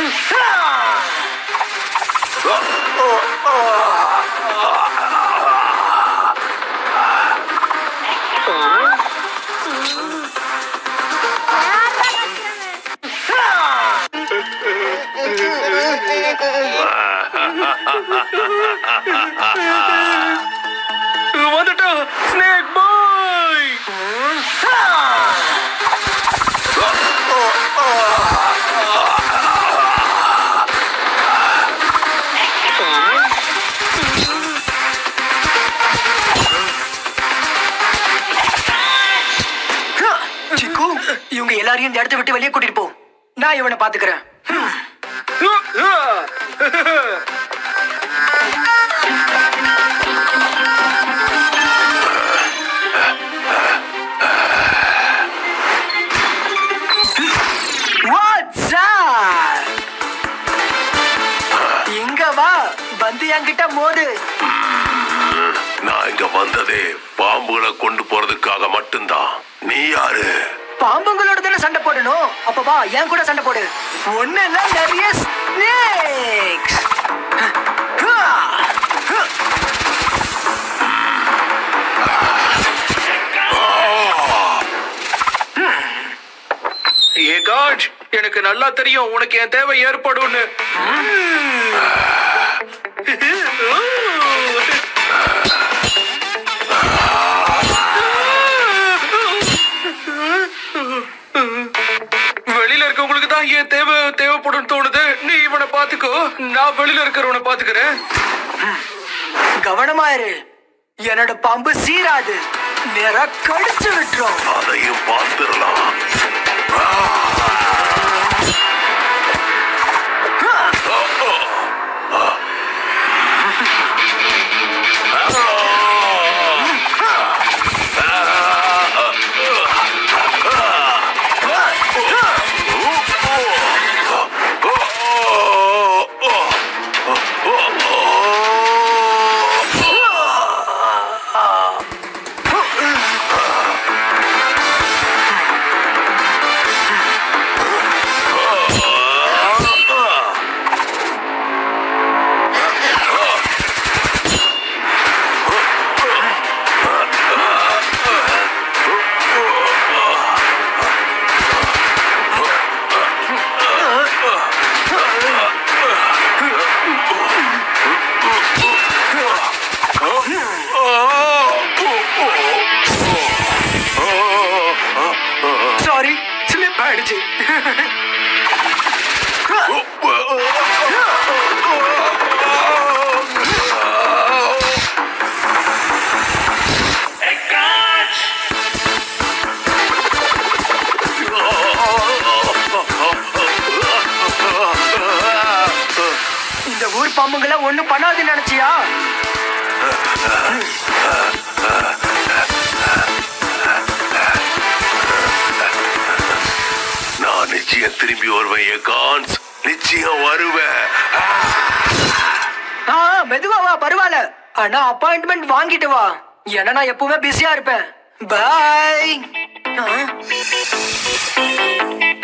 வந்துட்டோம் ஸ்னேக் பாய் சிக்கு இவங்க எல்லாரையும் இந்த இடத்த விட்டு வெளியே கூட்டிட்டு போ நான் இவனை பாத்துக்கிறேன் What's up? இங்க வா வந்து என்கிட்ட மோது நான் இங்க வந்ததே பாம்புகளை கொண்டு போறதுக்காக மட்டும்தான் நீ யாரு பாம்புங்களோட தானே சண்டை போடணும் அப்ப வா என் கூட சண்டை போடு ஒண்ணு இல்ல நிறைய ஸ்னேக்ஸ் ஏ காஜ் எனக்கு நல்லா தெரியும் உனக்கு என் தேவை ஏற்படும்னு வெளியில இருக்கவங்களுக்கு தான் ஏன் தேவை தேவைப்படும் தோணுது நீ இவனை பாத்துக்கோ நான் வெளியில இருக்கிறவனை பாத்துக்கிறேன் கவனமா இரு என்னோட பாம்பு சீராது நேரா கடிச்சு விட்டுரும் அதையும் பார்த்துடலாம் சாரி ஸ்லிப் ஆயிடுச்சு இந்த ஊர் பாம்புங்களை ஒண்ணும் பண்ணாதுன்னு நினைச்சியா நான் நிச்சயம் திரும்பி வருவேன் என் கான்ஸ் நிச்சயம் வருவேன் ஆ மெதுவா வா பரவாயில்ல ஆனா அப்பாயின்மெண்ட் வாங்கிட்டு வா ஏன்னா நான் எப்பவுமே பிஸியா இருப்பேன் பாய்